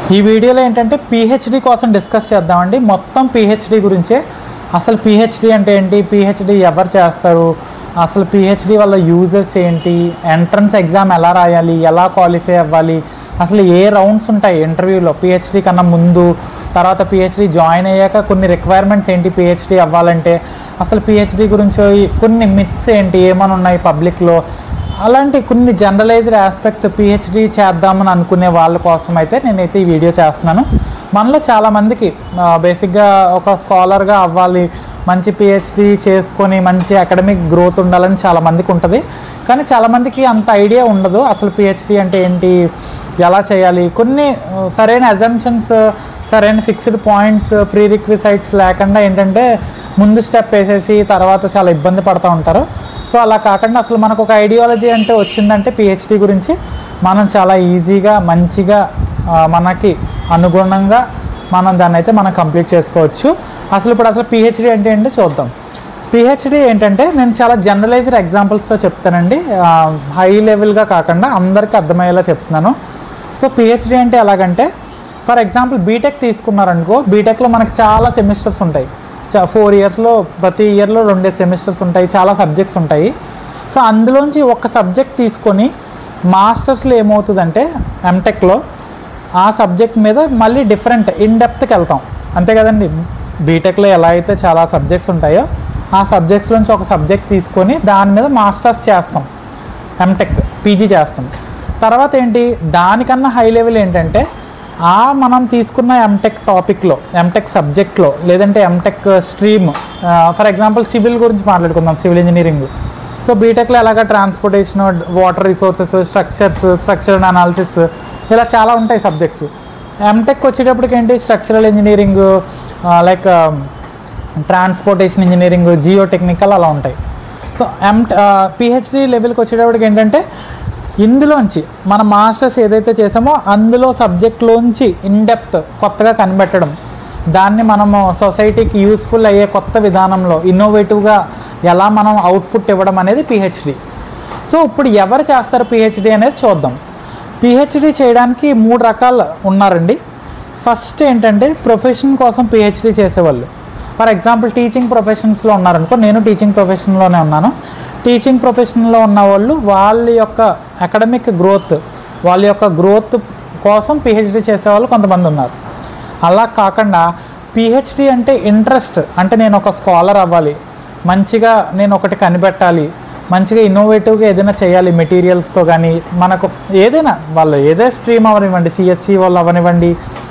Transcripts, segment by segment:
ఈ వీడియోలో ఏంటంటే పిహెచ్డి కోసం డిస్కస్ చేద్దామండి మొత్తం పిహెచ్డి గురించే అసలు పిహెచ్డి అంటే ఏంటి పిహెచ్డి ఎవరు చేస్తారు అసలు పిహెచ్డి వల్ల యూజెస్ ఏంటి ఎంట్రన్స్ ఎగ్జామ్ ఎలా రాయాలి ఎలా క్వాలిఫై అవ్వాలి అసలు ఏ రౌండ్స్ ఉంటాయి ఇంటర్వ్యూలో పిహెచ్డి కన్నా ముందు తర్వాత పిహెచ్డి జాయిన్ అయ్యాక కొన్ని రిక్వైర్మెంట్స్ ఏంటి పిహెచ్డి అవ్వాలంటే అసలు పిహెచ్డి గురించి కొన్ని మిత్స్ ఏంటి ఏమైనా ఉన్నాయి పబ్లిక్లో అలాంటి కొన్ని జనరలైజ్డ్ ఆస్పెక్ట్స్ పిహెచ్డి చేద్దామని అనుకునే వాళ్ళ కోసం అయితే నేనైతే ఈ వీడియో చేస్తున్నాను మనలో చాలామందికి బేసిక్గా ఒక స్కాలర్గా అవ్వాలి మంచి పిహెచ్డి చేసుకొని మంచి అకాడమిక్ గ్రోత్ ఉండాలని చాలామందికి ఉంటుంది కానీ చాలామందికి అంత ఐడియా ఉండదు అసలు పిహెచ్డి అంటే ఏంటి ఎలా చేయాలి కొన్ని ఆ, సరైన అజంప్షన్స్ సరైన ఫిక్స్డ్ పాయింట్స్ ప్రీ రిక్విసైట్స్ లేకుండా ఏంటంటే ముందు స్టెప్ వేసేసి తర్వాత చాలా ఇబ్బంది పడుతూ ఉంటారు సో అలా కాకుండా అసలు మనకు ఒక ఐడియాలజీ అంటే వచ్చిందంటే పిహెచ్డి గురించి మనం చాలా ఈజీగా మంచిగా ఆ, మనకి అనుగుణంగా మనం దాన్ని అయితే మనం కంప్లీట్ చేసుకోవచ్చు అసలు ఇప్పుడు అసలు పిహెచ్డి అంటే ఏంటో చూద్దాం పిహెచ్డి ఏంటంటే నేను చాలా జనరలైజ్డ్ ఎగ్జాంపుల్స్తో చెప్తానండి హై లెవెల్గా కాకుండా అందరికీ అర్థమయ్యేలా చెప్తున్నాను సో పిహెచ్డి అంటే ఎలాగంటే ఫర్ ఎగ్జాంపుల్ బీటెక్ తీసుకున్నారనుకో బీటెక్లో మనకి చాలా సెమిస్టర్స్ ఉంటాయి చా ఫోర్ ఇయర్స్లో ప్రతి ఇయర్లో రెండే సెమిస్టర్స్ ఉంటాయి చాలా సబ్జెక్ట్స్ ఉంటాయి సో అందులోంచి ఒక సబ్జెక్ట్ తీసుకొని మాస్టర్స్లో ఏమవుతుందంటే ఎంటెక్లో ఆ సబ్జెక్ట్ మీద మళ్ళీ డిఫరెంట్ ఇన్ డెప్త్కి వెళ్తాం అంతే కదండి బీటెక్లో ఎలా అయితే చాలా సబ్జెక్ట్స్ ఉంటాయో ఆ సబ్జెక్ట్స్ నుంచి ఒక సబ్జెక్ట్ తీసుకొని దాని మీద మాస్టర్స్ చేస్తాం ఎంటెక్ పీజీ చేస్తాం తర్వాత ఏంటి దానికన్నా హై లెవెల్ ఏంటంటే ఆ మనం తీసుకున్న ఎంటెక్ టాపిక్లో ఎంటెక్ సబ్జెక్ట్లో లేదంటే MTech stream for example civil గురించి మాట్లాడుకుందాం సివిల్ ఇంజనీరింగ్ సో బీటెక్లో ఎలాగ transportation water resources structures structural analysis ఇలా చాలా ఉంటాయి సబ్జెక్ట్స్ ఎంటెక్ వచ్చేటప్పటికి ఏంటి structural engineering like transportation engineering geotechnical అలా ఉంటాయి సో ఎం పిహెచ్డి లెవెల్కి వచ్చేటప్పటికి ఏంటంటే ఇందులోంచి మన మాస్టర్స్ ఏదైతే చేసామో అందులో సబ్జెక్ట్లోంచి ఇన్డెప్త్ కొత్తగా కనిపెట్టడం దాన్ని మనము సొసైటీకి యూస్ఫుల్ అయ్యే కొత్త విధానంలో ఇన్నోవేటివ్గా ఎలా మనం అవుట్పుట్ ఇవ్వడం అనేది పిహెచ్డి సో ఇప్పుడు ఎవరు చేస్తారు పిహెచ్డి అనేది చూద్దాం పిహెచ్డి చేయడానికి మూడు రకాలు ఉన్నారండి ఫస్ట్ ఏంటంటే ప్రొఫెషన్ కోసం పిహెచ్డి చేసేవాళ్ళు ఫర్ ఎగ్జాంపుల్ టీచింగ్ ప్రొఫెషన్స్లో ఉన్నారనుకో నేను టీచింగ్ ప్రొఫెషన్లోనే ఉన్నాను టీచింగ్ ప్రొఫెషన్లో ఉన్న వాళ్ళు వాళ్ళ యొక్క అకాడమిక్ గ్రోత్ వాళ్ళ యొక్క గ్రోత్ కోసం పిహెచ్డి చేసేవాళ్ళు కొంతమంది ఉన్నారు అలా కాకుండా పిహెచ్డి అంటే ఇంట్రెస్ట్ అంటే నేను ఒక స్కాలర్ అవ్వాలి మంచిగా నేను ఒకటి కనిపెట్టాలి మంచిగా ఇన్నోవేటివ్గా ఏదైనా చేయాలి మెటీరియల్స్తో కానీ మనకు ఏదైనా వాళ్ళు ఏదే స్ట్రీమ్ అవనివ్వండి సిఎస్సి వాళ్ళు అవనివ్వండి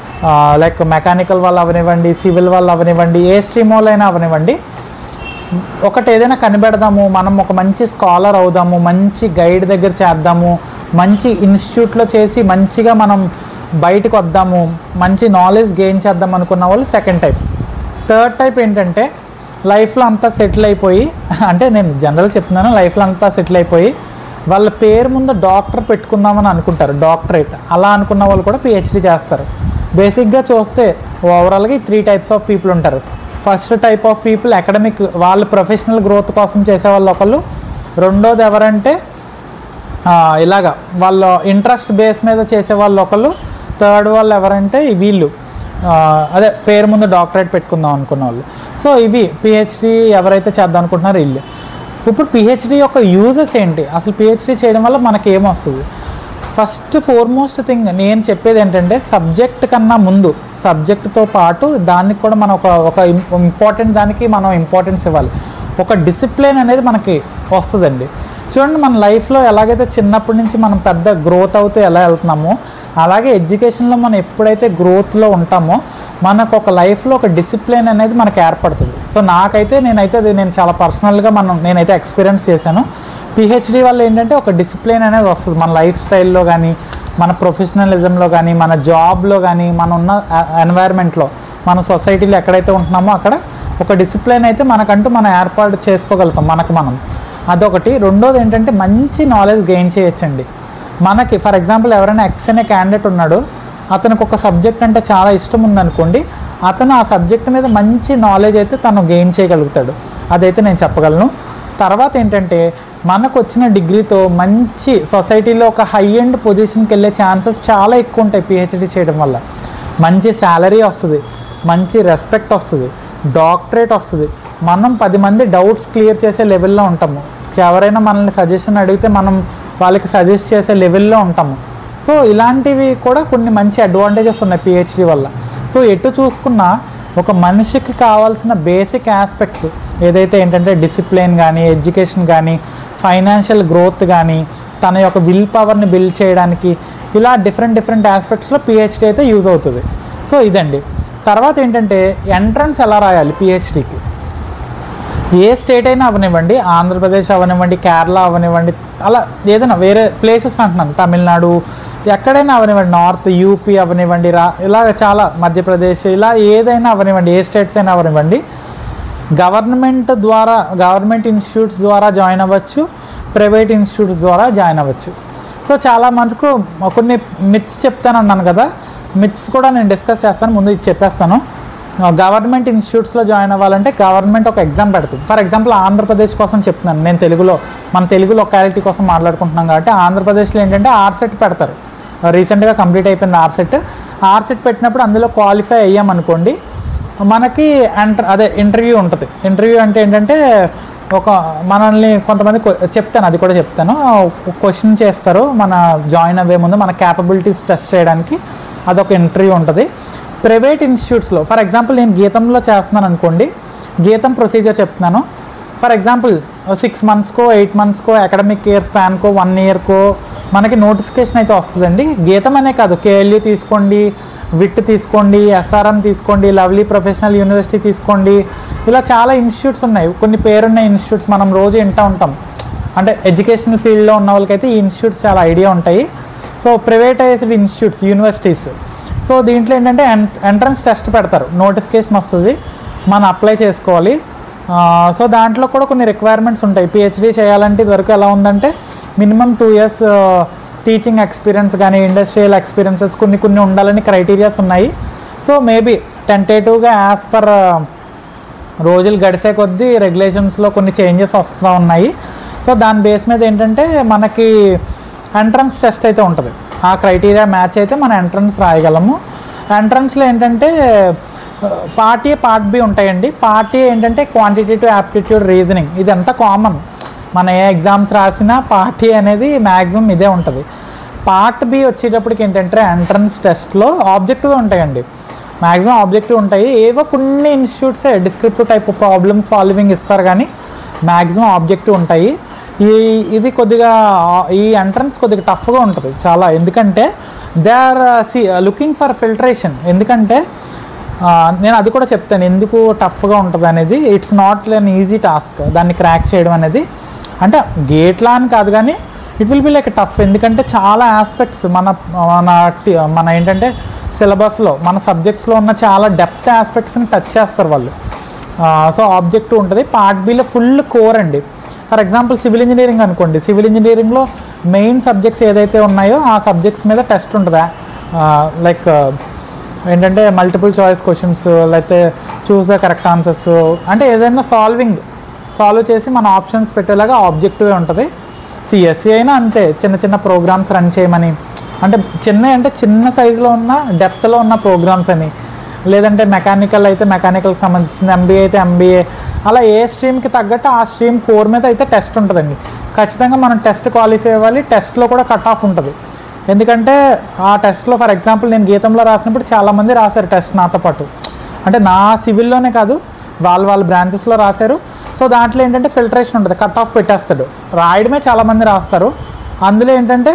లైక్ మెకానికల్ వాళ్ళు అవనివ్వండి సివిల్ వాళ్ళు అవనివ్వండి ఏ స్ట్రీమ్ వాళ్ళైనా అవనివ్వండి ఒకటి ఏదైనా కనిపెడదాము మనం ఒక మంచి స్కాలర్ అవుదాము మంచి గైడ్ దగ్గర చేద్దాము మంచి ఇన్స్టిట్యూట్లో చేసి మంచిగా మనం బయటకు వద్దాము మంచి నాలెడ్జ్ గెయిన్ చేద్దాం అనుకున్న వాళ్ళు సెకండ్ టైప్ థర్డ్ టైప్ ఏంటంటే లైఫ్లో అంతా సెటిల్ అయిపోయి అంటే నేను జనరల్ చెప్తున్నాను లైఫ్లో అంతా సెటిల్ అయిపోయి వాళ్ళ పేరు ముందు డాక్టర్ పెట్టుకుందామని అనుకుంటారు డాక్టరేట్ అలా అనుకున్న వాళ్ళు కూడా పిహెచ్డి చేస్తారు బేసిక్గా చూస్తే ఓవరాల్గా ఈ త్రీ టైప్స్ ఆఫ్ పీపుల్ ఉంటారు first type of people academic వాళ్ళ ప్రొఫెషనల్ గ్రోత్ కోసం చేసే వాళ్ళు ఒకళ్ళు రెండోది ఎవరంటే ఆ, ఇలాగా వాళ్ళ ఇంట్రెస్ట్ బేస్ మీద చేసే వాళ్ళు ఒకళ్ళు థర్డ్ వాళ్ళు ఎవరంటే ఈ వీళ్ళు ఆ, అదే పేరు ముందు డాక్టరేట్ పెట్టుకుందాం అనుకున్న వాళ్ళు సో ఇవి పిహెచ్డి ఎవరైతే చేద్దాం అనుకుంటున్నారో వీళ్ళు ఇప్పుడు పిహెచ్డి యొక్క యూజెస్ ఏంటి అసలు పిహెచ్డి చేయడం వల్ల మనకి ఏమొస్తుంది ఫస్ట్ ఫోర్మోస్ట్ థింగ్ నేను చెప్పేది ఏంటంటే సబ్జెక్ట్ కన్నా ముందు సబ్జెక్ట్తో పాటు దానికి కూడా మనం ఒక ఒక ఇంపార్టెంట్ దానికి మనం ఇంపార్టెన్స్ ఇవ్వాలి ఒక డిసిప్లిన్ అనేది మనకి వస్తుందండి చూడండి మన లైఫ్లో ఎలాగైతే చిన్నప్పటి నుంచి మనం పెద్ద గ్రోత్ అవుతూ ఎలా వెళ్తున్నామో అలాగే ఎడ్యుకేషన్లో మనం ఎప్పుడైతే గ్రోత్లో ఉంటామో మనకు ఒక లైఫ్లో ఒక డిసిప్లిన్ అనేది మనకు ఏర్పడుతుంది సో నాకైతే నేనైతే అది నేను చాలా పర్సనల్గా మనం నేనైతే ఎక్స్పీరియన్స్ చేశాను పిహెచ్డి వల్ల ఏంటంటే ఒక డిసిప్లిన్ అనేది వస్తుంది మన లైఫ్ స్టైల్లో కానీ మన ప్రొఫెషనలిజంలో కానీ మన జాబ్లో కానీ మన ఉన్న ఎన్వైర్న్మెంట్లో మన సొసైటీలో ఎక్కడైతే ఉంటున్నామో అక్కడ ఒక డిసిప్లిన్ అయితే మనకంటూ మనం ఏర్పాటు చేసుకోగలుగుతాం మనకు మనం అదొకటి రెండోది ఏంటంటే మంచి నాలెడ్జ్ గెయిన్ చేయొచ్చండి మనకి ఫర్ ఎగ్జాంపుల్ ఎవరైనా ఎక్స్ అనే క్యాండిడేట్ ఉన్నాడు అతనికి ఒక సబ్జెక్ట్ అంటే చాలా ఇష్టం ఉందనుకోండి అతను ఆ సబ్జెక్ట్ మీద మంచి నాలెడ్జ్ అయితే తను గెయిన్ చేయగలుగుతాడు అదైతే నేను చెప్పగలను తర్వాత ఏంటంటే మనకు వచ్చిన డిగ్రీతో మంచి సొసైటీలో ఒక హై ఎండ్ పొజిషన్కి వెళ్ళే ఛాన్సెస్ చాలా ఎక్కువ ఉంటాయి పిహెచ్డి చేయడం వల్ల మంచి శాలరీ వస్తుంది మంచి రెస్పెక్ట్ వస్తుంది డాక్టరేట్ వస్తుంది మనం పది మంది డౌట్స్ క్లియర్ చేసే లెవెల్లో ఉంటాము ఎవరైనా మనల్ని సజెషన్ అడిగితే మనం వాళ్ళకి సజెస్ట్ చేసే లెవెల్లో ఉంటాము సో ఇలాంటివి కూడా కొన్ని మంచి అడ్వాంటేజెస్ ఉన్నాయి పిహెచ్డి వల్ల సో ఎటు చూసుకున్నా ఒక మనిషికి కావాల్సిన బేసిక్ ఆస్పెక్ట్స్ ఏదైతే ఏంటంటే డిసిప్లిన్ కానీ ఎడ్యుకేషన్ కానీ ఫైనాన్షియల్ గ్రోత్ కానీ తన యొక్క విల్ పవర్ని బిల్డ్ చేయడానికి ఇలా డిఫరెంట్ డిఫరెంట్ ఆస్పెక్ట్స్లో పిహెచ్డి అయితే యూజ్ అవుతుంది సో ఇదండి తర్వాత ఏంటంటే ఎంట్రన్స్ ఎలా రాయాలి పిహెచ్డికి ఏ స్టేట్ అయినా అవనివ్వండి ఆంధ్రప్రదేశ్ అవనివ్వండి కేరళ అవనివ్వండి అలా ఏదైనా వేరే ప్లేసెస్ అంటున్నాను తమిళనాడు ఎక్కడైనా అవనివ్వండి నార్త్ యూపీ అవనివ్వండి రా ఇలాగ చాలా మధ్యప్రదేశ్ ఇలా ఏదైనా అవనివ్వండి ఏ స్టేట్స్ అయినా అవనివ్వండి గవర్నమెంట్ ద్వారా గవర్నమెంట్ ఇన్స్టిట్యూట్స్ ద్వారా జాయిన్ అవ్వచ్చు ప్రైవేట్ ఇన్స్టిట్యూట్స్ ద్వారా జాయిన్ అవ్వచ్చు సో చాలా మటుకు కొన్ని మిత్స్ చెప్తాను అన్నాను కదా మిత్స్ కూడా నేను డిస్కస్ చేస్తాను ముందు ఇది చెప్పేస్తాను గవర్నమెంట్ ఇన్స్టిట్యూట్స్లో జాయిన్ అవ్వాలంటే గవర్నమెంట్ ఒక ఎగ్జామ్ పెడుతుంది ఫర్ ఎగ్జాంపుల్ ఆంధ్రప్రదేశ్ కోసం చెప్తున్నాను నేను తెలుగులో మన తెలుగు లొకాలిటీ కోసం మాట్లాడుకుంటున్నాం కాబట్టి ఆంధ్రప్రదేశ్లో ఏంటంటే ఆర్సెట్ పెడతారు రీసెంట్గా కంప్లీట్ అయిపోయింది ఆర్సెట్ ఆర్సెట్ పెట్టినప్పుడు అందులో క్వాలిఫై అయ్యామనుకోండి మనకి ఎంటర్ అదే ఇంటర్వ్యూ ఉంటుంది ఇంటర్వ్యూ అంటే ఏంటంటే ఒక మనల్ని కొంతమంది కొ- చెప్తాను అది కూడా చెప్తాను క్వశ్చన్ చేస్తారు మన జాయిన్ అవ్వే ముందు మన క్యాపబిలిటీస్ టెస్ట్ చేయడానికి అదొక ఇంటర్వ్యూ ఉంటుంది ప్రైవేట్ ఇన్స్టిట్యూట్స్లో ఫర్ ఎగ్జాంపుల్ నేను గీతంలో చేస్తున్నాను అనుకోండి గీతం ప్రొసీజర్ చెప్తున్నాను ఫర్ ఎగ్జాంపుల్ సిక్స్ మంత్స్కో ఎయిట్ మంత్స్కో అకాడమిక్ ఇయర్ స్పాన్కో వన్ ఇయర్కో మనకి నోటిఫికేషన్ అయితే వస్తుందండి గీతం అనే కాదు కేఎల్యూ తీసుకోండి విట్ తీసుకోండి ఎస్ఆర్ఎం తీసుకోండి లవ్లీ ప్రొఫెషనల్ యూనివర్సిటీ తీసుకోండి ఇలా చాలా ఇన్స్టిట్యూట్స్ ఉన్నాయి కొన్ని పేరున్న ఇన్స్టిట్యూట్స్ మనం రోజు వింటూ ఉంటాం అంటే ఎడ్యుకేషనల్ ఫీల్డ్లో ఉన్న వాళ్ళకైతే ఈ ఇన్స్టిట్యూట్స్ చాలా ఐడియా ఉంటాయి so privatized institutes universities so దీంట్లో ఏంటంటే ఎంట్రన్స్ టెస్ట్ పెడతారు నోటిఫికేషన్ వస్తుంది మనం అప్లై చేసుకోవాలి ఆ, సో దాంట్లో కూడా కొన్ని రిక్వైర్మెంట్స్ ఉంటాయి పిహెచ్డీ చేయాలంటే ఇదివరకు ఎలా ఉందంటే minimum two years teaching experience కానీ ఇండస్ట్రియల్ ఎక్స్పీరియన్సెస్ కొన్ని కొన్ని ఉండాలని క్రైటీరియాస్ ఉన్నాయి సో మేబీ టెంటేటివ్గా యాజ్ పర్ రోజులు గడిచే కొద్దీ రెగ్యులేషన్స్లో కొన్ని చేంజెస్ వస్తూ ఉన్నాయి సో దాని బేస్ మీద ఏంటంటే మనకి ఎంట్రన్స్ టెస్ట్ అయితే ఉంటుంది ఆ క్రైటీరియా మ్యాచ్ అయితే మన ఎంట్రన్స్ రాయగలము ఎంట్రన్స్లో ఏంటంటే పార్ట్ ఏ పార్ట్ బి ఉంటాయండి పార్ట్ ఏ ఏంటంటే క్వాంటిటేటివ్ యాప్టిట్యూడ్ రీజనింగ్ ఇది అంతా కామన్ మన ఏ ఎగ్జామ్స్ రాసినా పార్ట్ ఏ అనేది మ్యాక్సిమం ఇదే ఉంటుంది పార్ట్ బి వచ్చేటప్పటికి ఏంటంటే ఎంట్రన్స్ టెస్ట్లో ఆబ్జెక్టివ్ ఉంటాయండి మ్యాక్సిమం ఆబ్జెక్టివ్ ఉంటాయి ఏవో కొన్ని ఇన్స్టిట్యూట్సే డిస్క్రిప్టివ్ టైప్ ప్రాబ్లమ్ సాల్వింగ్ ఇస్తారు కానీ మ్యాక్సిమం ఆబ్జెక్టివ్ ఉంటాయి ఈ ఇది కొద్దిగా ఈ ఎంట్రన్స్ కొద్దిగా టఫ్గా ఉంటుంది చాలా ఎందుకంటే they are see looking for filtration ఎందుకంటే ఆ, నేను అది కూడా చెప్తాను ఎందుకు టఫ్గా ఉంటుంది అనేది it's not an easy task దాన్ని క్రాక్ చేయడం అనేది అంటే గేట్లా అని కాదు కానీ it will be like tough ఎందుకంటే చాలా ఆస్పెక్ట్స్ మన మన టి- మన ఏంటంటే సిలబస్లో మన సబ్జెక్ట్స్లో ఉన్న చాలా డెప్త్ ఆస్పెక్ట్స్ని టచ్ చేస్తారు వాళ్ళు సో ఆబ్జెక్టివ్ ఉంటుంది పార్ట్ బిలో ఫుల్ కోర్ అండి ఫర్ ఎగ్జాంపుల్ సివిల్ ఇంజనీరింగ్ అనుకోండి సివిల్ ఇంజనీరింగ్లో మెయిన్ సబ్జెక్ట్స్ ఏదైతే ఉన్నాయో ఆ సబ్జెక్ట్స్ మీద టెస్ట్ ఉంటుంది లైక్ ఏంటంటే మల్టిపుల్ చాయిస్ క్వశ్చన్స్ లేకపోతే చూస్ ద కరెక్ట్ ఆన్సర్స్ అంటే ఏదైనా సాల్వింగ్ సాల్వ్ చేసి మన ఆప్షన్స్ పెట్టేలాగా ఆబ్జెక్టివ్ ఉంటుంది సిఎస్సి అయినా అంతే చిన్న చిన్న ప్రోగ్రామ్స్ రన్ చేయమని అంటే చిన్న అంటే చిన్న సైజులో ఉన్న డెప్త్లో ఉన్న ప్రోగ్రామ్స్ అని లేదంటే మెకానికల్ అయితే మెకానికల్కి సంబంధించింది ఎంబీఏ అయితే ఎంబీఏ అలా ఏ స్ట్రీమ్కి తగ్గట్టు ఆ స్ట్రీమ్ కోర్ మీద అయితే టెస్ట్ ఉంటుందండి ఖచ్చితంగా మనం టెస్ట్ క్వాలిఫై అవ్వాలి టెస్ట్లో కూడా కట్ ఆఫ్ ఉంటుంది ఎందుకంటే ఆ టెస్ట్లో ఫర్ ఎగ్జాంపుల్ నేను గీతంలో రాసినప్పుడు చాలామంది రాశారు టెస్ట్ నాతో పాటు అంటే నా సివిల్లోనే కాదు వాళ్ళ వాళ్ళ బ్రాంచెస్లో రాశారు సో దాంట్లో ఏంటంటే ఫిల్టరేషన్ ఉంటుంది కట్ ఆఫ్ పెట్టేస్తాడు రాయడమే చాలామంది రాస్తారు అందులో ఏంటంటే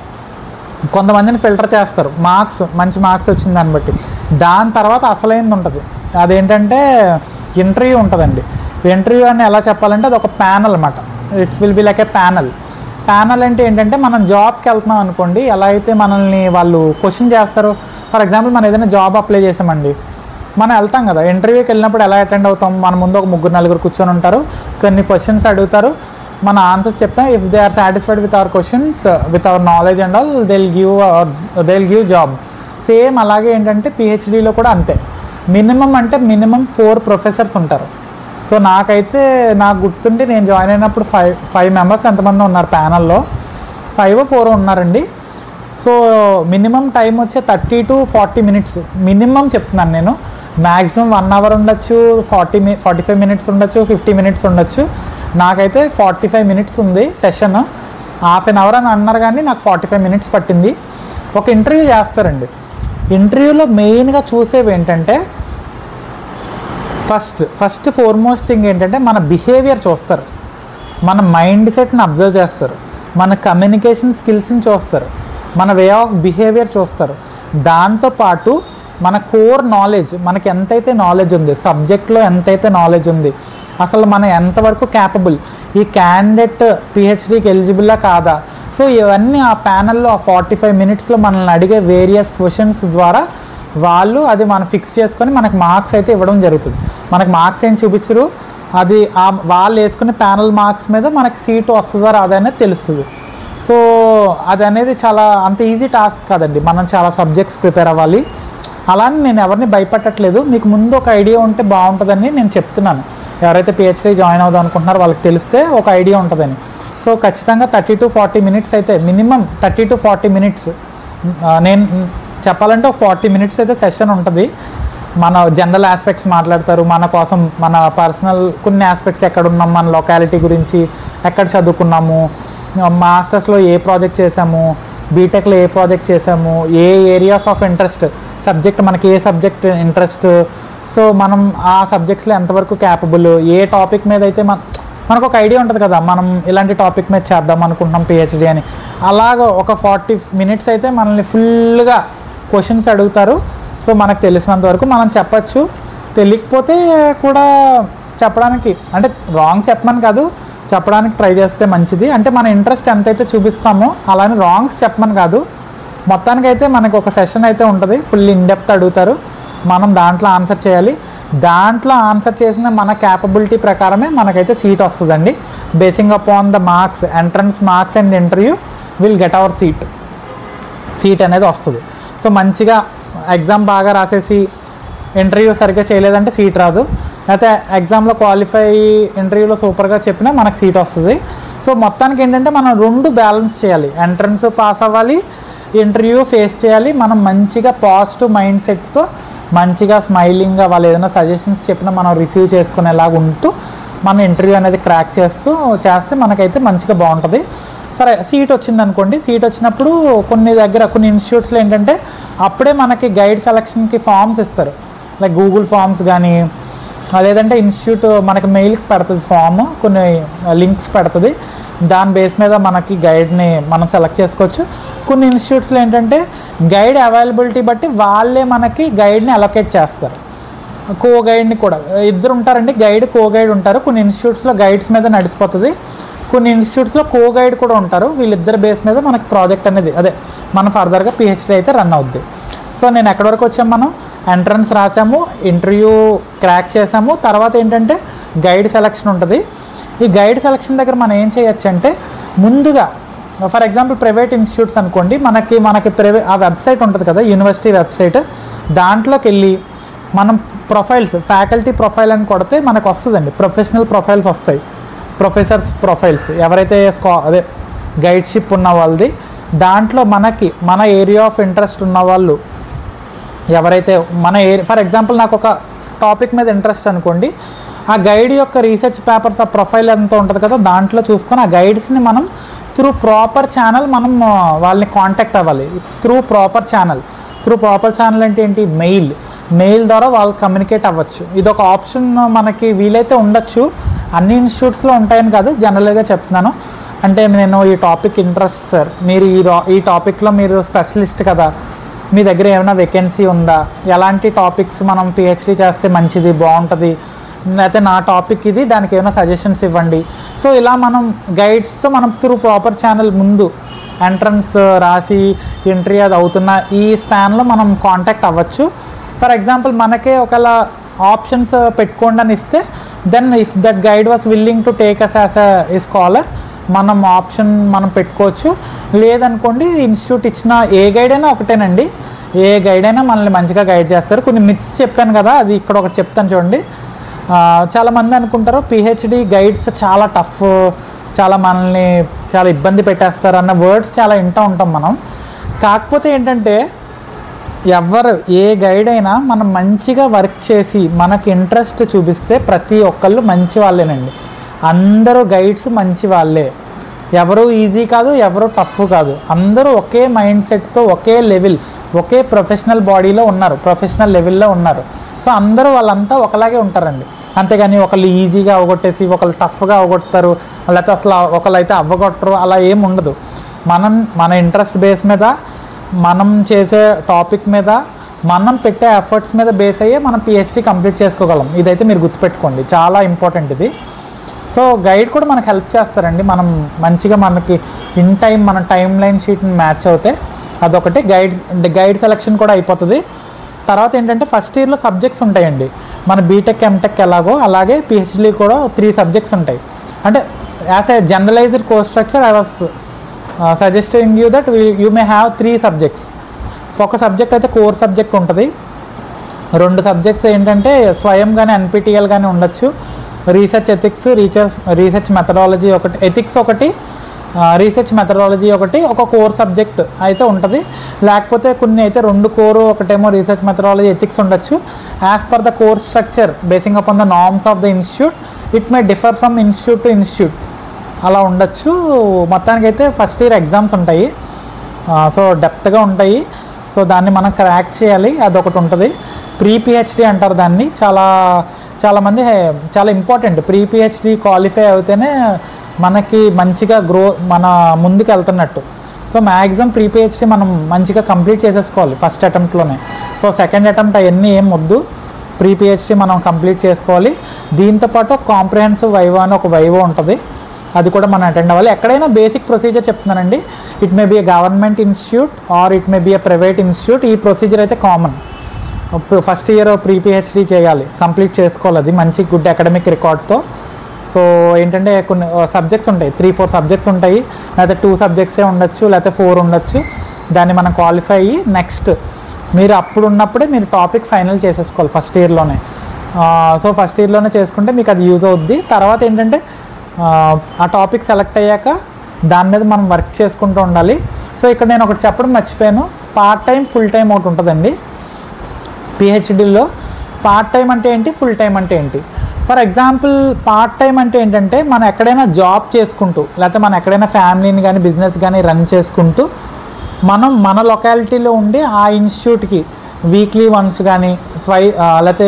కొంతమందిని ఫిల్టర్ చేస్తారు మార్క్స్ మంచి మార్క్స్ వచ్చిన దాన్ని బట్టి దాని తర్వాత అసలైంది ఉంటుంది అదేంటంటే ఇంటర్వ్యూ ఉంటుందండి ఇంటర్వ్యూ అని ఎలా చెప్పాలంటే అది ఒక ప్యానల్ అనమాట it's will be like a panel panel అంటే ఏంటంటే మనం జాబ్కి వెళ్తున్నాం అనుకోండి ఎలా అయితే మనల్ని వాళ్ళు క్వశ్చన్ చేస్తారు ఫర్ ఎగ్జాంపుల్ మనం ఏదైనా జాబ్ అప్లై చేసామండి మనం వెళ్తాం కదా ఇంటర్వ్యూకి వెళ్ళినప్పుడు ఎలా అటెండ్ అవుతాం మన ముందు ఒక ముగ్గురు నలుగురు కూర్చొని ఉంటారు కొన్ని క్వశ్చన్స్ అడుగుతారు మన ఆన్సర్స్ చెప్తాం if they are satisfied with our questions with our knowledge and all they will give they will give job same అలాగే ఏంటంటే పిహెచ్డీలో కూడా అంతే మినిమం అంటే మినిమం ఫోర్ ప్రొఫెసర్స్ ఉంటారు సో నాకైతే నాకు గుర్తుండి నేను జాయిన్ అయినప్పుడు ఫైవ్ ఫైవ్ మెంబర్స్ ఎంతమంది ఉన్నారు ప్యానల్లో ఫైవ్ ఫోర్ ఉన్నారండి సో మినిమం టైం వచ్చే thirty to forty minutes minimum చెప్తున్నాను నేను మ్యాక్సిమం వన్ అవర్ ఉండొచ్చు ఫార్టీ మి ఫార్టీ ఫైవ్ మినిట్స్ ఉండొచ్చు ఫిఫ్టీ మినిట్స్ ఉండొచ్చు నాకైతే ఫార్టీ ఫైవ్ మినిట్స్ ఉంది సెషన్ హాఫ్ అన్ అవర్ అని అన్నారు కానీ నాకు ఫార్టీ ఫైవ్ మినిట్స్ పట్టింది ఒక ఇంటర్వ్యూ చేస్తారండి ఇంటర్వ్యూలో మెయిన్గా చూసేవి ఏంటంటే ఫస్ట్ ఫస్ట్ ఫోర్మోస్ట్ థింగ్ ఏంటంటే మన బిహేవియర్ చూస్తారు మన మైండ్ సెట్ని అబ్జర్వ్ చేస్తారు మన కమ్యూనికేషన్ స్కిల్స్ని చూస్తారు మన వే ఆఫ్ బిహేవియర్ చూస్తారు దాంతోపాటు మన కోర్ నాలెడ్జ్ మనకి ఎంతైతే నాలెడ్జ్ ఉంది సబ్జెక్ట్లో ఎంతైతే నాలెడ్జ్ ఉంది అసలు మనం ఎంతవరకు క్యాపబుల్ ఈ క్యాండిడేట్ పిహెచ్డికి ఎలిజిబుల్లా కాదా సో ఇవన్నీ ఆ ప్యానల్లో ఆ ఫార్టీ ఫైవ్ మినిట్స్లో మనల్ని అడిగే వేరియస్ క్వశ్చన్స్ ద్వారా వాళ్ళు అది మనం ఫిక్స్ చేసుకొని మనకు మార్క్స్ అయితే ఇవ్వడం జరుగుతుంది మనకు మార్క్స్ ఏం చూపించరు అది ఆ వాళ్ళు వేసుకునే ప్యానల్ మార్క్స్ మీద మనకి సీటు వస్తుందా రాదా అనేది తెలుస్తుంది సో అది అనేది చాలా అంత ఈజీ టాస్క్ కాదండి మనం చాలా సబ్జెక్ట్స్ ప్రిపేర్ అవ్వాలి అలానే నేను ఎవరిని భయపెట్టట్లేదు మీకు ముందు ఒక ఐడియా ఉంటే బాగుంటుందని నేను చెప్తున్నాను ఎవరైతే పిహెచ్డీ జాయిన్ అవుదాం అనుకుంటున్నారో వాళ్ళకి తెలిస్తే ఒక ఐడియా ఉంటుందని సో ఖచ్చితంగా థర్టీ టు ఫార్టీ మినిట్స్ అయితే minimum thirty to forty minutes నేను చెప్పాలంటే ఒక ఫార్టీ మినిట్స్ అయితే సెషన్ ఉంటుంది మన జనరల్ ఆస్పెక్ట్స్ మాట్లాడతారు మన కోసం మన పర్సనల్ కొన్ని ఆస్పెక్ట్స్ ఎక్కడ ఉన్నాం మన లొకాలిటీ గురించి ఎక్కడ చదువుకున్నాము మాస్టర్స్లో ఏ ప్రాజెక్ట్ చేసాము బీటెక్లో ఏ ప్రాజెక్ట్ చేసాము ఏ ఏరియాస్ ఆఫ్ ఇంట్రెస్ట్ సబ్జెక్ట్ మనకి ఏ సబ్జెక్ట్ ఇంట్రెస్ట్ సో మనం ఆ సబ్జెక్ట్స్లో ఎంతవరకు క్యాపబుల్ ఏ టాపిక్ మీద అయితే మన మనకు ఒక ఐడియా ఉంటుంది కదా మనం ఇలాంటి టాపిక్ మీద చేద్దాం అనుకుంటున్నాం పిహెచ్డి అని అలాగ ఒక ఫార్టీ మినిట్స్ అయితే మనల్ని ఫుల్గా క్వశ్చన్స్ అడుగుతారు సో మనకు తెలిసినంత వరకు మనం చెప్పచ్చు తెలియకపోతే కూడా చెప్పడానికి అంటే రాంగ్ చెప్పమని కాదు చెప్పడానికి ట్రై చేస్తే మంచిది అంటే మన ఇంట్రెస్ట్ ఎంతైతే చూపిస్తామో అలానే రాంగ్స్ చెప్పమని కాదు మొత్తానికైతే మనకు ఒక సెషన్ అయితే ఉంటుంది ఫుల్ ఇన్డెప్త్ అడుగుతారు మనం దాంట్లో ఆన్సర్ చేయాలి దాంట్లో ఆన్సర్ చేసిన మన క్యాపబిలిటీ ప్రకారమే మనకైతే సీట్ వస్తుందండి basing upon the marks entrance marks and interview will get our seat seat అనేది వస్తుంది సో మంచిగా ఎగ్జామ్ బాగా రాసేసి ఇంటర్వ్యూ సరిగ్గా చేయలేదంటే సీట్ రాదు లేకపోతే ఎగ్జామ్లో క్వాలిఫై ఇంటర్వ్యూలో సూపర్గా చెప్పినా మనకు సీట్ వస్తుంది సో మొత్తానికి ఏంటంటే మనం రెండు బ్యాలెన్స్ చేయాలి ఎంట్రన్స్ పాస్ అవ్వాలి ఇంటర్వ్యూ ఫేస్ చేయాలి మనం మంచిగా పాజిటివ్ మైండ్ సెట్తో మంచిగా స్మైలింగ్గా వాళ్ళు ఏదైనా సజెషన్స్ చెప్పినా మనం రిసీవ్ చేసుకునేలాగా ఉంటూ మన ఇంటర్వ్యూ అనేది క్రాక్ చేస్తూ చేస్తే మనకైతే మంచిగా బాగుంటుంది సరే సీట్ వచ్చింది అనుకోండి సీట్ వచ్చినప్పుడు కొన్ని దగ్గర కొన్ని ఇన్స్టిట్యూట్స్లో ఏంటంటే అప్పుడే మనకి గైడ్ సెలక్షన్కి ఫామ్స్ ఇస్తారు లైక్ గూగుల్ ఫామ్స్ కానీ లేదంటే ఇన్స్టిట్యూట్ మనకి మెయిల్కి పెడుతుంది ఫామ్ కొన్ని లింక్స్ పెడుతుంది దాని బేస్ మీద మనకి గైడ్ని మనం సెలెక్ట్ చేసుకోవచ్చు కొన్ని ఇన్స్టిట్యూట్స్లో ఏంటంటే గైడ్ అవైలబిలిటీ బట్టి వాళ్ళే మనకి గైడ్ని అలొకేట్ చేస్తారు కో గైడ్ని కూడా ఇద్దరు ఉంటారండి గైడ్ కో గైడ్ ఉంటారు కొన్ని ఇన్స్టిట్యూట్స్లో గైడ్స్ మీద నడిచిపోతుంది కొన్ని ఇన్స్టిట్యూట్స్లో కో గైడ్ కూడా ఉంటారు వీళ్ళిద్దరి బేస్ మీద మనకి ప్రాజెక్ట్ అనేది అదే మన ఫర్దర్గా పిహెచ్డీ అయితే రన్ అవుద్ది సో నేను ఎక్కడి వరకు వచ్చాం మనం ఎంట్రన్స్ రాసాము ఇంటర్వ్యూ క్రాక్ చేసాము తర్వాత ఏంటంటే గైడ్ సెలక్షన్ ఉంటుంది ఈ గైడ్ సెలక్షన్ దగ్గర మనం ఏం చేయొచ్చు అంటే ముందుగా ఫర్ ఎగ్జాంపుల్ ప్రైవేట్ ఇన్స్టిట్యూట్స్ అనుకోండి మనకి మనకి ప్రైవే ఆ వెబ్సైట్ ఉంటుంది కదా యూనివర్సిటీ వెబ్సైట్ దాంట్లోకి వెళ్ళి మనం ప్రొఫైల్స్ ఫ్యాకల్టీ ప్రొఫైల్ అని కొడితే మనకు వస్తుందండి ప్రొఫెషనల్ ప్రొఫైల్స్ వస్తాయి ప్రొఫెసర్స్ ప్రొఫైల్స్ ఎవరైతే స్కా అదే గైడ్షిప్ ఉన్న వాళ్ళది దాంట్లో మనకి మన ఏరియా ఆఫ్ ఇంట్రెస్ట్ ఉన్న వాళ్ళు ఎవరైతే మన ఏరియా ఫర్ ఎగ్జాంపుల్ నాకు ఒక టాపిక్ మీద ఇంట్రెస్ట్ అనుకోండి ఆ గైడ్ యొక్క రీసెర్చ్ పేపర్స్ ఆ ప్రొఫైల్ ఎంత ఉంటుంది కదా దాంట్లో చూసుకొని ఆ గైడ్స్ని మనం త్రూ ప్రాపర్ ఛానల్ మనం ఆ, వాళ్ళని కాంటాక్ట్ అవ్వాలి through proper channel through proper channel అంటే ఏంటి మెయిల్ మెయిల్ ద్వారా వాళ్ళు కమ్యూనికేట్ అవ్వచ్చు ఇది ఒక ఆప్షన్ మనకి వీలైతే ఉండొచ్చు అన్ని ఇన్స్టిట్యూట్స్లో ఉంటాయని కాదు జనరల్గా చెప్తున్నాను అంటే నేను ఈ టాపిక్ ఇంట్రెస్ట్ సార్ మీరు ఈ రా ఈ టాపిక్లో మీరు స్పెషలిస్ట్ కదా మీ దగ్గర ఏమైనా వేకెన్సీ ఉందా ఎలాంటి టాపిక్స్ మనం పిహెచ్డీ చేస్తే మంచిది బాగుంటుంది లేకపోతే నా టాపిక్ ఇది దానికి ఏమైనా సజెషన్స్ ఇవ్వండి సో ఇలా మనం గైడ్స్తో మనం త్రూ ప్రాపర్ ఛానల్ ముందు ఎంట్రన్స్ రాసి ఇంటర్వ్యూ అది అవుతున్న ఈ స్పాన్లో మనం కాంటాక్ట్ అవ్వచ్చు ఫర్ ఎగ్జాంపుల్ మనకే ఒకవేళ ఆప్షన్స్ పెట్టుకోండి అని ఇస్తే then if that guide was willing to take us as a scholar మనం ఆప్షన్ మనం పెట్టుకోవచ్చు లేదనుకోండి ఇన్స్టిట్యూట్ ఇచ్చిన ఏ గైడ్ అయినా ఒకటేనండి ఏ గైడ్ అయినా మనల్ని మంచిగా గైడ్ చేస్తారు కొన్ని మిత్స్ చెప్పాను కదా అది ఇక్కడ ఒకటి చెప్తాను చూడండి ఆ, చాలామంది అనుకుంటారు పిహెచ్డి గైడ్స్ చాలా టఫ్ చాలా మనల్ని చాలా ఇబ్బంది పెట్టేస్తారు అన్న వర్డ్స్ చాలా వింటూ ఉంటాం మనం కాకపోతే ఏంటంటే ఎవరు ఏ గైడ్ అయినా మనం మంచిగా వర్క్ చేసి మనకి ఇంట్రెస్ట్ చూపిస్తే ప్రతి ఒక్కళ్ళు మంచి వాళ్ళేనండి అందరూ గైడ్స్ మంచి వాళ్ళే ఎవరు ఈజీ కాదు ఎవరు టఫ్ కాదు అందరూ ఒకే మైండ్ సెట్తో ఒకే లెవెల్ ఒకే ప్రొఫెషనల్ బాడీలో ఉన్నారు ప్రొఫెషనల్ లెవెల్లో ఉన్నారు సో అందరూ వాళ్ళంతా ఒకలాగే ఉంటారండి అంతేగాని ఒకళ్ళు ఈజీగా అవగొట్టేసి ఒకళ్ళు టఫ్గా అవగొడతారు లేకపోతే అసలు ఒకళ్ళు అయితే అవ్వగొట్టరు అలా ఏం ఉండదు మనం మన ఇంట్రెస్ట్ బేస్ మీద మనం చేసే టాపిక్ మీద మనం పెట్టే ఎఫర్ట్స్ మీద బేస్ అయ్యే మనం పిహెచ్డి కంప్లీట్ చేసుకోగలం ఇదైతే మీరు గుర్తుపెట్టుకోండి చాలా ఇంపార్టెంట్ ఇది సో గైడ్ కూడా మనకు హెల్ప్ చేస్తారండి మనం మంచిగా మనకి ఇన్ టైం మన టైం లైన్ షీట్ని మ్యాచ్ అవుతే అదొకటి గైడ్ గైడ్ సెలెక్షన్ కూడా అయిపోతుంది తర్వాత ఏంటంటే ఫస్ట్ ఇయర్లో సబ్జెక్ట్స్ ఉంటాయండి మన బీటెక్ ఎంటెక్ ఎలాగో అలాగే పిహెచ్డీ కూడా త్రీ సబ్జెక్ట్స్ ఉంటాయి అంటే as a generalized course structure I was suggesting you that you may have three subjects ఒక సబ్జెక్ట్ అయితే కోర్ సబ్జెక్ట్ ఉంటుంది రెండు సబ్జెక్ట్స్ ఏంటంటే స్వయం కానీ ఎన్పిటిఎల్ కానీ ఉండొచ్చు research ethics research research methodology ఒకటి ఎథిక్స్ ఒకటి రీసెర్చ్ మెథడాలజీ ఒకటి ఒక కోర్ సబ్జెక్ట్ అయితే ఉంటుంది లేకపోతే కొన్ని అయితే రెండు కోరు ఒకటేమో రీసెర్చ్ మెథడాలజీ ఎథిక్స్ ఉండొచ్చు as per the course structure basing upon the norms of the institute it may differ from institute to institute అలా ఉండొచ్చు మొత్తానికైతే ఫస్ట్ ఇయర్ ఎగ్జామ్స్ ఉంటాయి సో డెప్త్గా ఉంటాయి సో దాన్ని మనం క్రాక్ చేయాలి అదొకటి ఉంటుంది ప్రీ పిహెచ్డి అంటారు దాన్ని చాలా చాలామంది హే- చాలా ఇంపార్టెంట్ ప్రీ పిహెచ్డి క్వాలిఫై అయితేనే మనకి మంచిగా గ్రో మన ముందుకు వెళ్తున్నట్టు సో మ్యాక్సిమం ప్రీ పిహెచ్డి మనం మంచిగా కంప్లీట్ చేసేసుకోవాలి ఫస్ట్ అటెంప్ట్లోనే సో సెకండ్ అటెంప్ట్ అవన్నీ ఏం వద్దు ప్రీ పిహెచ్డి మనం కంప్లీట్ చేసుకోవాలి దీంతోపాటు కాంప్రిహెన్సివ్ వైవో అని ఒక వైవో ఉంటుంది అది కూడా మనం అటెండ్ అవ్వాలి ఎక్కడైనా బేసిక్ ప్రొసీజర్ చెప్తున్నానండి it may be a government institute or it may be a private institute ఈ ప్రొసీజర్ అయితే common first year pre PhD చేయాలి కంప్లీట్ చేసుకోవాలి అది మంచి గుడ్ అకాడమిక్ రికార్డ్తో సో ఏంటంటే కొన్ని సబ్జెక్ట్స్ ఉంటాయి త్రీ ఫోర్ సబ్జెక్ట్స్ ఉంటాయి లేకపోతే టూ సబ్జెక్ట్సే ఉండొచ్చు లేకపోతే ఫోర్ ఉండొచ్చు దాన్ని మనం క్వాలిఫై అయ్యి నెక్స్ట్ మీరు అప్పుడు ఉన్నప్పుడే మీరు టాపిక్ ఫైనల్ చేసేసుకోవాలి ఫస్ట్ ఇయర్లోనే సో ఫస్ట్ ఇయర్లోనే చేసుకుంటే మీకు అది యూజ్ అవుద్ది తర్వాత ఏంటంటే ఆ, ఆ టాపిక్ సెలెక్ట్ అయ్యాక దాని మీద మనం వర్క్ చేసుకుంటూ ఉండాలి సో ఇక్కడ నేను ఒకటి చెప్పడం మర్చిపోయాను పార్ట్ టైం ఫుల్ టైం ఒకటి ఉంటుందండి పిహెచ్డీలో పార్ట్ టైం అంటే ఏంటి ఫుల్ టైం అంటే ఏంటి ఫర్ ఎగ్జాంపుల్ పార్ట్ టైం అంటే ఏంటంటే మనం ఎక్కడైనా జాబ్ చేసుకుంటూ లేకపోతే మనం ఎక్కడైనా ఫ్యామిలీని కానీ బిజినెస్ కానీ రన్ చేసుకుంటూ మనం మన లొకాలిటీలో ఉండి ఆ ఇన్స్టిట్యూట్కి వీక్లీ వన్స్ కానీ ట్వై ఆ, లేకపోతే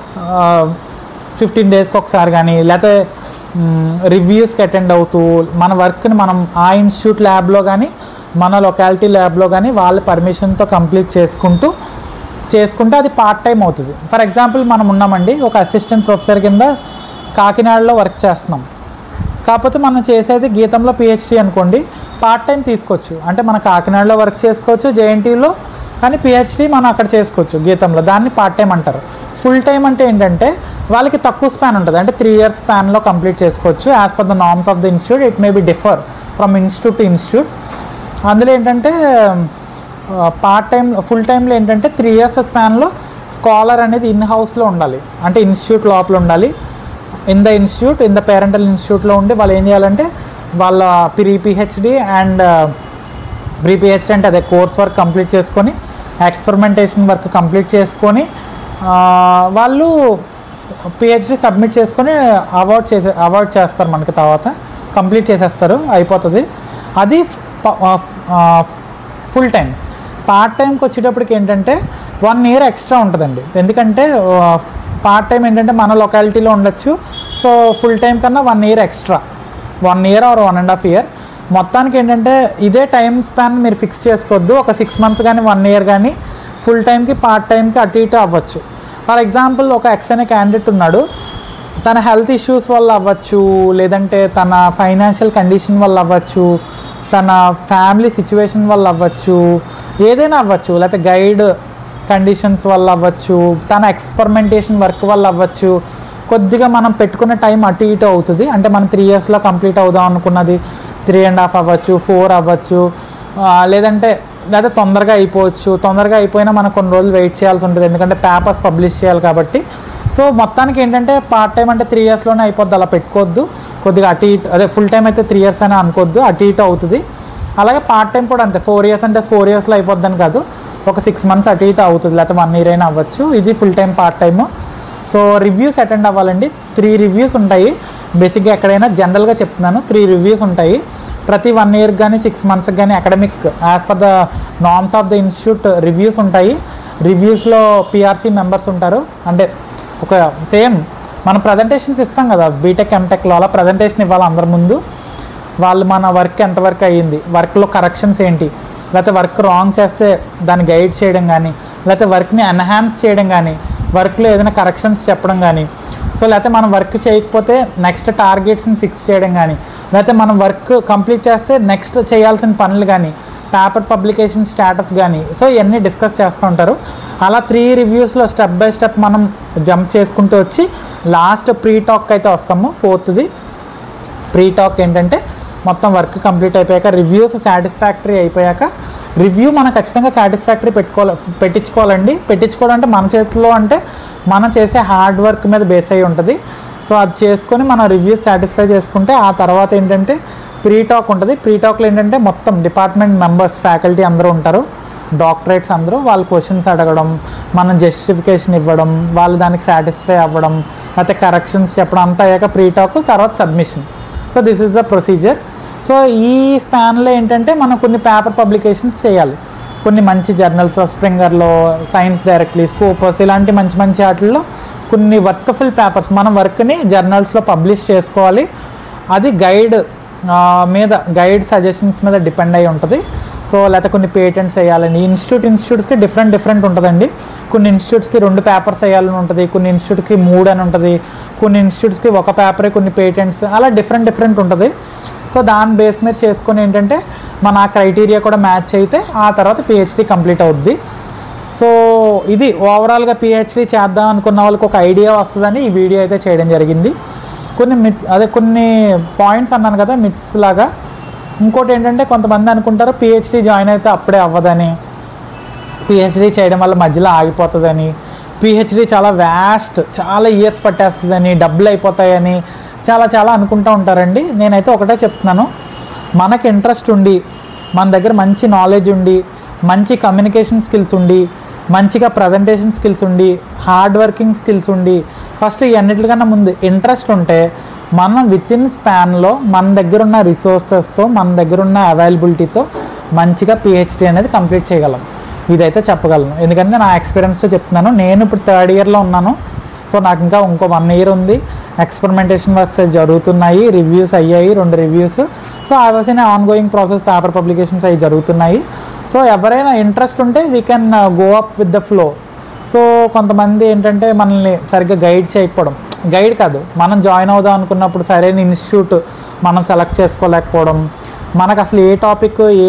ఫిఫ్టీన్ డేస్కి ఒకసారి కానీ లేకపోతే రివ్యూస్కి అటెండ్ అవుతూ మన వర్క్ని మనం ఆ ఇన్స్టిట్యూట్ ల్యాబ్లో కానీ మన లొకాలిటీ ల్యాబ్లో కానీ వాళ్ళ పర్మిషన్తో కంప్లీట్ చేసుకుంటూ చేసుకుంటే అది పార్ట్ టైం అవుతుంది ఫర్ ఎగ్జాంపుల్ మనం ఉన్నామండి ఒక అసిస్టెంట్ ప్రొఫెసర్ కింద కాకినాడలో వర్క్ చేస్తున్నాం కాకపోతే మనం చేసేది గీతంలో పిహెచ్డి అనుకోండి పార్ట్ టైం తీసుకోవచ్చు అంటే మన కాకినాడలో వర్క్ చేసుకోవచ్చు జేఎన్టీలో కానీ పిహెచ్డి మనం అక్కడ చేసుకోవచ్చు గీతంలో దాన్ని పార్ట్ టైం అంటారు ఫుల్ టైం అంటే ఏంటంటే వాళ్ళకి తక్కువ స్పాన్ ఉంటుంది అంటే త్రీ ఇయర్స్ స్పాన్లో కంప్లీట్ చేసుకోవచ్చు as per the norms of the institute it may be differ from institute to institute అందులో ఏంటంటే పార్ట్ టైం ఫుల్ టైంలో ఏంటంటే త్రీ ఇయర్స్ స్పాన్లో స్కాలర్ అనేది ఇన్ హౌస్లో ఉండాలి అంటే ఇన్స్టిట్యూట్ లోపల ఉండాలి in the institute in the parental ఇన్స్టిట్యూట్లో ఉండి వాళ్ళు ఏం చేయాలంటే వాళ్ళ pre PhD and pre PhD అంటే అదే కోర్స్ వర్క్ కంప్లీట్ చేసుకొని ఎక్స్పెరిమెంటేషన్ వర్క్ కంప్లీట్ చేసుకొని ఆ, వాళ్ళు పిహెచ్డి సబ్మిట్ చేసుకొని అవార్డ్ చేసే అవార్డ్ చేస్తారు మనకి తర్వాత కంప్లీట్ చేసేస్తారు అయిపోతుంది అది ఫుల్ టైం పార్ట్ టైంకి వచ్చేటప్పటికి ఏంటంటే వన్ ఇయర్ ఎక్స్ట్రా ఉంటుందండి ఎందుకంటే పార్ట్ టైం ఏంటంటే మన లొకాలిటీలో ఉండొచ్చు సో ఫుల్ టైం కన్నా one year extra one year or one and half year మొత్తానికి ఏంటంటే ఇదే టైం స్పాన్ మీరు ఫిక్స్ చేసుకోవద్దు ఒక సిక్స్ మంత్స్ కానీ వన్ ఇయర్ కానీ ఫుల్ టైంకి పార్ట్ టైంకి అటు ఇటు అవ్వచ్చు ఫర్ ఎగ్జాంపుల్ ఒక ఎక్స్ అనే క్యాండిడేట్ ఉన్నాడు తన హెల్త్ ఇష్యూస్ వల్ల అవ్వచ్చు లేదంటే తన ఫైనాన్షియల్ కండిషన్ వల్ల అవ్వచ్చు తన ఫ్యామిలీ సిచ్యువేషన్ వల్ల అవ్వచ్చు ఏదైనా అవ్వచ్చు లేకపోతే గైడ్ కండిషన్స్ వల్ల అవ్వచ్చు తన ఎక్స్పెరిమెంటేషన్ వర్క్ వల్ల అవ్వచ్చు కొద్దిగా మనం పెట్టుకున్న టైం అటు ఇటు అవుతుంది అంటే మనం త్రీ ఇయర్స్లో కంప్లీట్ అవుదాం అనుకున్నది త్రీ అండ్ హాఫ్ అవ్వచ్చు ఫోర్ అవ్వచ్చు ఆ, లేదంటే లేదా తొందరగా అయిపోవచ్చు తొందరగా అయిపోయినా మనం కొన్ని రోజులు వెయిట్ చేయాల్సి ఉంటుంది ఎందుకంటే పేపర్స్ పబ్లిష్ చేయాలి కాబట్టి సో మొత్తానికి ఏంటంటే పార్ట్ టైం అంటే త్రీ ఇయర్స్లోనే అయిపోద్ది అలా పెట్టుకోవద్దు కొద్దిగా అటు ఇటు అదే ఫుల్ టైం అయితే త్రీ ఇయర్స్ అని అనుకోవద్దు అటు ఇటు అవుతుంది అలాగే పార్ట్ టైం కూడా అంతే ఫోర్ ఇయర్స్ అంటే ఫోర్ ఇయర్స్లో అయిపోద్దని కాదు ఒక సిక్స్ మంత్స్ అటు ఇటు అవుతుంది లేకపోతే వన్ ఇయర్ అయినా అవ్వచ్చు ఇది full time part time so reviews attend అవ్వాలండి త్రీ రివ్యూస్ ఉంటాయి బేసిక్గా ఎక్కడైనా జనరల్గా చెప్తున్నాను త్రీ రివ్యూస్ ఉంటాయి ప్రతి వన్ ఇయర్ కానీ సిక్స్ మంత్స్కి కానీ academic as per the norms of the institute reviews ఉంటాయి రివ్యూస్లో పిఆర్సీ మెంబర్స్ ఉంటారు అంటే ఒక సేమ్ మనం ప్రజెంటేషన్స్ ఇస్తాం కదా బీటెక్ ఎంటెక్లో అలా ప్రజెంటేషన్ ఇవ్వాలి అందరి ముందు వాళ్ళు మన వర్క్ ఎంతవరకు అయ్యింది వర్క్లో కరెక్షన్స్ ఏంటి లేకపోతే వర్క్ రాంగ్ చేస్తే దాన్ని గైడ్ చేయడం కానీ లేకపోతే వర్క్ని ఎన్హాన్స్ చేయడం కానీ వర్క్లో ఏదైనా కరెక్షన్స్ చెప్పడం కానీ సో లేకపోతే మనం వర్క్ చేయకపోతే నెక్స్ట్ టార్గెట్స్ని ఫిక్స్ చేయడం కానీ లేకపోతే మనం వర్క్ కంప్లీట్ చేస్తే నెక్స్ట్ చేయాల్సిన పనులు కానీ పేపర్ పబ్లికేషన్ స్టేటస్ కానీ సో ఇవన్నీ డిస్కస్ చేస్తూ ఉంటారు అలా త్రీ రివ్యూస్లో స్టెప్ బై స్టెప్ మనం జంప్ చేసుకుంటూ వచ్చి లాస్ట్ ప్రీ టాక్ అయితే వస్తాము ఫోర్త్ది ప్రీ టాక్ ఏంటంటే మొత్తం వర్క్ కంప్లీట్ అయిపోయాక రివ్యూస్ సాటిస్ఫాక్టరీ అయిపోయాక రివ్యూ మనం ఖచ్చితంగా సాటిస్ఫాక్టరీ పెట్టుకోవాలి పెట్టించుకోవాలండి పెట్టించుకోవడం అంటే మన చేతిలో అంటే మనం చేసే హార్డ్ వర్క్ మీద బేస్ అయి ఉంటుంది సో అది చేసుకొని మనం రివ్యూస్ సాటిస్ఫై చేసుకుంటే ఆ తర్వాత ఏంటంటే ప్రీ టాక్ ఉంటుంది ప్రీ టాక్లో ఏంటంటే మొత్తం డిపార్ట్మెంట్ మెంబర్స్ ఫ్యాకల్టీ అందరూ ఉంటారు డాక్టరేట్స్ అందరూ వాళ్ళ క్వశ్చన్స్ అడగడం మనం జస్టిఫికేషన్ ఇవ్వడం వాళ్ళు దానికి సాటిస్ఫై అవ్వడం లేకపోతే కరెక్షన్స్ చెప్పడం అంతా అయ్యాక ప్రీ టాక్ తర్వాత submission so this is the procedure so ఈ స్పాన్లో ఏంటంటే మనం కొన్ని పేపర్ పబ్లికేషన్స్ చేయాలి కొన్ని మంచి జర్నల్స్ స్ప్రింగర్లో సైన్స్ డైరెక్ట్లీ స్కోపర్స్ ఇలాంటి మంచి మంచి వాటిల్లో కొన్ని వర్త్ఫుల్ పేపర్స్ మన వర్క్ని జర్నల్స్లో పబ్లిష్ చేసుకోవాలి అది గైడ్ మీద గైడ్ సజెషన్స్ మీద డిపెండ్ అయి ఉంటుంది సో లేకపోతే కొన్ని పేటెంట్స్ వేయాలని ఇన్స్టిట్యూట్ ఇన్స్టిట్యూట్స్కి డిఫరెంట్ డిఫరెంట్ ఉంటుందండి కొన్ని ఇన్స్టిట్యూట్స్కి రెండు పేపర్స్ వేయాలని ఉంటుంది కొన్ని ఇన్స్టిట్యూట్కి మూడు అని ఉంటుంది కొన్ని ఇన్స్టిట్యూట్స్కి ఒక పేపరే కొన్ని పేటెంట్స్ అలా డిఫరెంట్ డిఫరెంట్ ఉంటుంది సో దాని బేస్ మీద చేసుకొని ఏంటంటే మన ఆ క్రైటీరియా కూడా మ్యాచ్ అయితే ఆ తర్వాత పిహెచ్డి కంప్లీట్ అవుద్ది సో ఇది ఓవరాల్గా పిహెచ్డి చేద్దాం అనుకున్న వాళ్ళకి ఒక ఐడియా వస్తుందని ఈ వీడియో అయితే చేయడం జరిగింది కొన్ని మిత్ అదే కొన్ని పాయింట్స్ అన్నాను కదా మిత్స్ లాగా ఇంకోటి ఏంటంటే కొంతమంది అనుకుంటారు పిహెచ్డి జాయిన్ అయితే అప్పుడే అవ్వదని పిహెచ్డి చేయడం వల్ల మధ్యలో ఆగిపోతుందని పిహెచ్డి చాలా వ్యాస్ట్ చాలా ఇయర్స్ పట్టేస్తుందని డబ్బులు అయిపోతాయని చాలా చాలా అనుకుంటూ ఉంటారండి నేనైతే ఒకటే చెప్తున్నాను మనకి ఇంట్రెస్ట్ ఉండి మన దగ్గర మంచి నాలెడ్జ్ ఉండి మంచి కమ్యూనికేషన్ స్కిల్స్ ఉండి మంచిగా ప్రజెంటేషన్ స్కిల్స్ ఉండి హార్డ్ వర్కింగ్ స్కిల్స్ ఉండి ఫస్ట్ ఇవన్నిటికన్నా ముందు ఇంట్రెస్ట్ ఉంటే మనం విత్ ఇన్ స్పాన్లో మన దగ్గర ఉన్న రిసోర్సెస్తో మన దగ్గర ఉన్న అవైలబిలిటీతో మంచిగా పిహెచ్డి అనేది కంప్లీట్ చేయగలం ఇదైతే చెప్పగలను ఎందుకంటే నా ఎక్స్పీరియన్స్తో చెప్తున్నాను నేను ఇప్పుడు థర్డ్ ఇయర్లో ఉన్నాను సో నాకు ఇంకా ఇంకో వన్ ఇయర్ ఉంది ఎక్స్పెరిమెంటేషన్ వర్క్స్ జరుగుతున్నాయి రివ్యూస్ అయ్యాయి రెండు reviews so uh was ongoing process paper publications అవి జరుగుతున్నాయి సో ఎవరైనా ఇంట్రెస్ట్ ఉంటే we can go up with the flow so కొంతమంది ఏంటంటే మనల్ని సరిగ్గా గైడ్ చేయకపోవడం గైడ్ కాదు మనం జాయిన్ అవుదాం అనుకున్నప్పుడు సరైన ఇన్స్టిట్యూట్ మనం సెలెక్ట్ చేసుకోలేకపోవడం మనకు అసలు ఏ టాపిక్ ఏ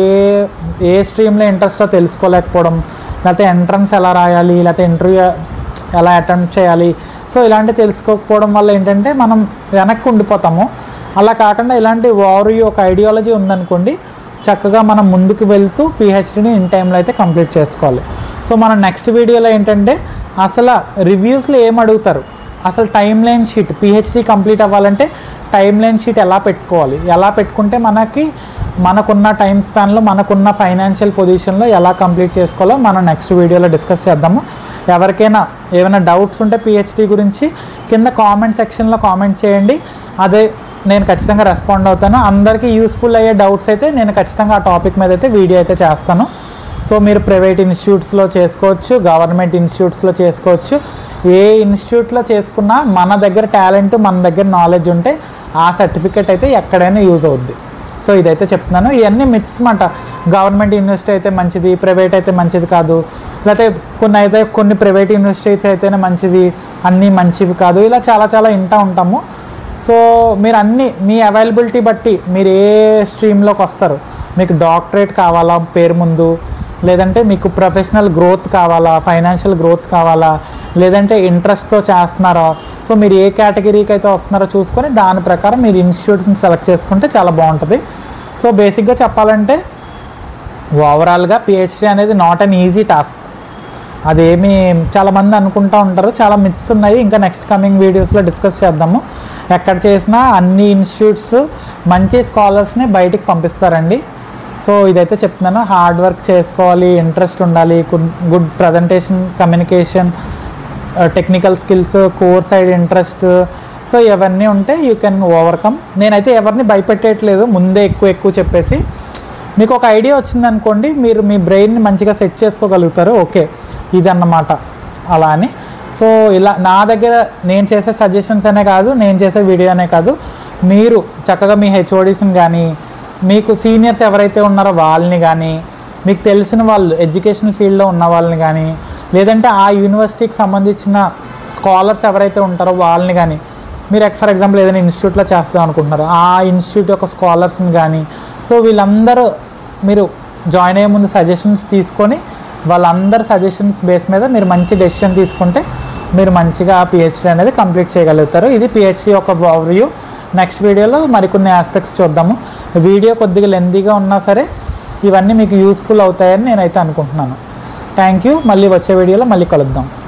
ఏ స్ట్రీమ్లో ఇంట్రెస్టో తెలుసుకోలేకపోవడం లేకపోతే ఎంట్రన్స్ ఎలా రాయాలి లేకపోతే ఇంటర్వ్యూ ఎలా అటెంప్ట్ చేయాలి సో ఇలాంటివి తెలుసుకోకపోవడం వల్ల ఏంటంటే మనం వెనక్కి ఉండిపోతాము అలా కాకుండా ఇలాంటి ఓవర్ ఒక ఐడియాలజీ ఉందనుకోండి చక్కగా మనం ముందుకు వెళ్తూ పిహెచ్డీని ఇన్ టైంలో అయితే కంప్లీట్ చేసుకోవాలి సో మనం నెక్స్ట్ వీడియోలో ఏంటంటే అసలు రివ్యూస్లో ఏం అడుగుతారు అసలు timeline sheet PhD complete అవ్వాలంటే టైం లైన్ షీట్ ఎలా పెట్టుకోవాలి ఎలా పెట్టుకుంటే మనకి మనకున్న టైం స్పాన్లో మనకున్న ఫైనాన్షియల్ పొజిషన్లో ఎలా కంప్లీట్ చేసుకోవాలో మనం నెక్స్ట్ వీడియోలో డిస్కస్ చేద్దాము ఎవరికైనా ఏమైనా డౌట్స్ ఉంటే పిహెచ్డీ గురించి కింద కామెంట్ సెక్షన్లో కామెంట్ చేయండి అదే నేను ఖచ్చితంగా రెస్పాండ్ అవుతాను అందరికీ యూస్ఫుల్ అయ్యే డౌట్స్ అయితే నేను ఖచ్చితంగా ఆ టాపిక్ మీద అయితే వీడియో అయితే చేస్తాను సో మీరు ప్రైవేట్ ఇన్స్టిట్యూట్స్లో చేసుకోవచ్చు గవర్నమెంట్ ఇన్స్టిట్యూట్స్లో చేసుకోవచ్చు ఏ ఇన్స్టిట్యూట్లో చేసుకున్నా మన దగ్గర టాలెంట్ మన దగ్గర నాలెడ్జ్ ఉంటే ఆ సర్టిఫికేట్ అయితే ఎక్కడైనా యూజ్ అవుద్ది సో ఇదైతే చెప్తున్నాను ఇవన్నీ మిత్స్ మాట గవర్నమెంట్ యూనివర్సిటీ అయితే మంచిది ప్రైవేట్ అయితే మంచిది కాదు లేకపోతే కొన్ని అయితే కొన్ని ప్రైవేట్ యూనివర్సిటీస్ అయితేనే మంచిది అన్నీ మంచివి కాదు ఇలా చాలా చాలా వింటూ ఉంటాము సో మీరు అన్ని మీ అవైలబిలిటీ బట్టి మీరు ఏ స్ట్రీమ్లోకి వస్తారు మీకు డాక్టరేట్ కావాలా పేరు ముందు లేదంటే మీకు ప్రొఫెషనల్ గ్రోత్ కావాలా ఫైనాన్షియల్ గ్రోత్ కావాలా లేదంటే ఇంట్రెస్ట్తో చేస్తున్నారా సో మీరు ఏ కేటగిరీకి అయితే వస్తున్నారో చూసుకొని దాని ప్రకారం మీరు ఇన్స్టిట్యూట్స్ని సెలెక్ట్ చేసుకుంటే చాలా బాగుంటుంది సో బేసిక్గా చెప్పాలంటే ఓవరాల్గా పిహెచ్డీ అనేది నాట్ అన్ ఈజీ టాస్క్ అదేమి చాలామంది అనుకుంటూ ఉంటారు చాలా మిత్స్ ఉన్నాయి ఇంకా నెక్స్ట్ కమింగ్ వీడియోస్లో డిస్కస్ చేద్దాము ఎక్కడ చేసినా అన్ని ఇన్స్టిట్యూట్స్ మంచి స్కాలర్స్ని బయటికి పంపిస్తారండి సో ఇదైతే చెప్తున్నాను హార్డ్ వర్క్ చేసుకోవాలి ఇంట్రెస్ట్ ఉండాలి good presentation communication technical skills core side interest so ఇవన్నీ ఉంటే యూ కెన్ ఓవర్కమ్ నేనైతే ఎవరిని భయపెట్టేయట్లేదు ముందే ఎక్కువ ఎక్కువ చెప్పేసి మీకు ఒక ఐడియా వచ్చిందనుకోండి మీరు మీ బ్రెయిన్ని మంచిగా సెట్ చేసుకోగలుగుతారు ఓకే ఇదన్నమాట అలా అని సో ఇలా నా దగ్గర నేను చేసే సజెషన్స్ అనే కాదు నేను చేసే వీడియో అనే కాదు మీరు చక్కగా మీ హెచ్ఓడీస్ని కానీ మీకు సీనియర్స్ ఎవరైతే ఉన్నారో వాళ్ళని కానీ మీకు తెలిసిన వాళ్ళు ఎడ్యుకేషన్ ఫీల్డ్లో ఉన్న వాళ్ళని కానీ లేదంటే ఆ యూనివర్సిటీకి సంబంధించిన స్కాలర్స్ ఎవరైతే ఉంటారో వాళ్ళని కానీ మీరు ఫర్ ఎగ్జాంపుల్ ఏదైనా ఇన్స్టిట్యూట్లో చేస్తాం అనుకుంటున్నారు ఆ ఇన్స్టిట్యూట్ యొక్క స్కాలర్స్ని కానీ సో వీళ్ళందరూ మీరు జాయిన్ అయ్యే ముందు సజెషన్స్ తీసుకొని వాళ్ళందరి సజెషన్స్ బేస్ మీద మీరు మంచి డెసిషన్ తీసుకుంటే మీరు మంచిగా పిహెచ్డీ అనేది కంప్లీట్ చేయగలుగుతారు ఇది పిహెచ్డీ యొక్క ఓవర్వ్యూ నెక్స్ట్ వీడియోలో మరికొన్ని ఆస్పెక్ట్స్ చూద్దాము వీడియో కొద్దిగా లెందీగా ఉన్నా సరే ఇవన్నీ మీకు యూస్ఫుల్ అవుతాయని నేనైతే అనుకుంటున్నాను థ్యాంక్ యూ మళ్ళీ వచ్చే వీడియోలో మళ్ళీ కలుద్దాం